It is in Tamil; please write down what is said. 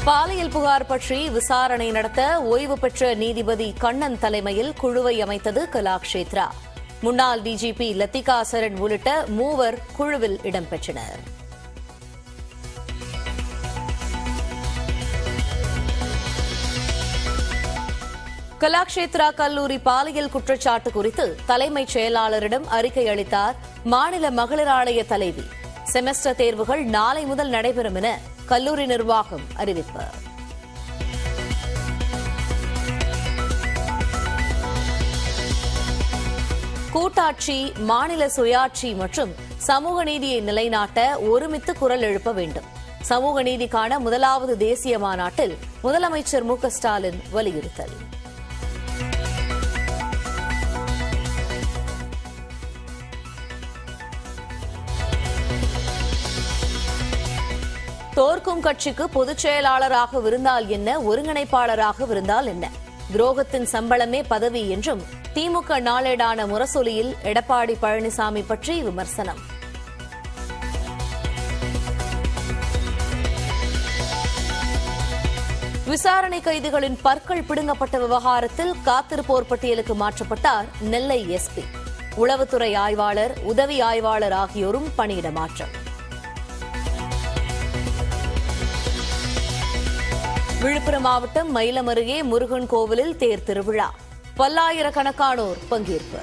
பாலியல் புகார் பற்றி விசாரணை நடத்த ஓய்வு பெற்ற நீதிபதி கண்ணன் தலைமையில் குழுவை அமைத்தது கலாக்ஷேத்ரா முன்னாள் டிஜிபி லத்திகா சரண் உள்ளிட்ட மூவர் குழுவில் இடம்பெற்றனர் கலாக்ஷேத்ரா கல்லூரி பாலியல் குற்றச்சாட்டு குறித்து தலைமைச் செயலாளரிடம் அறிக்கை அளித்தார் மாநில மகளிர் ஆணைய தலைவி செமஸ்டர் தேர்வுகள் நாளை முதல் நடைபெறும் என கல்லூரி நிர்வாகம் அறிவிப்பு கூட்டாட்சி மாநில சுயாட்சி மற்றும் சமூக நீதியை நிலைநாட்ட ஒருமித்து குரல் எழுப்ப வேண்டும் சமூக நீதிக்கான முதலாவது தேசிய மாநாட்டில் முதலமைச்சர் மு க ஸ்டாலின் வலியுறுத்தல் தோற்கும் கட்சிக்கு பொதுச் செயலாளராக இருந்தால் என்ன ஒருங்கிணைப்பாளராக இருந்தால் என்ன துரோகத்தின் சம்பளமே பதவி என்றும் திமுக நாளேடான முரசொலியில் எடப்பாடி பழனிசாமி பற்றி விமர்சனம் விசாரணை கைதிகளின் பற்கள் பிடுங்கப்பட்ட விவகாரத்தில் காத்திருப்போர் பட்டியலுக்கு மாற்றப்பட்டார் நெல்லை எஸ்பி உளவுத்துறை ஆய்வாளர் உதவி ஆய்வாளர் ஆகியோரும் பணியிட மாற்றம் விழுப்புரம் மாவட்டம் மயிலம் அருகே முருகன் கோவிலில் தேர் திருவிழா பல்லாயிரக்கணக்கானோர் பங்கேற்பு